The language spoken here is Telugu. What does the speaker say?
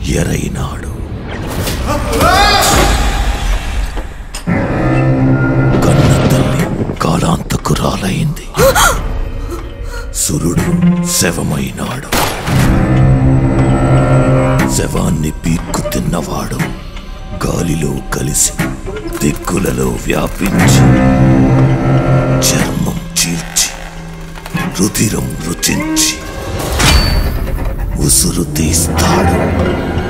ఎరైనాడు కన్న తల్లి కాలాంతకురాలైంది సురుడు శవమైనాడు శవాన్ని పీక్కు తిన్నవాడు గాలిలో కలిసి దిక్కులలో వ్యాపించి చర్మం చీల్చి రుధిరం రుచించి ఉసురు తీస్తాడు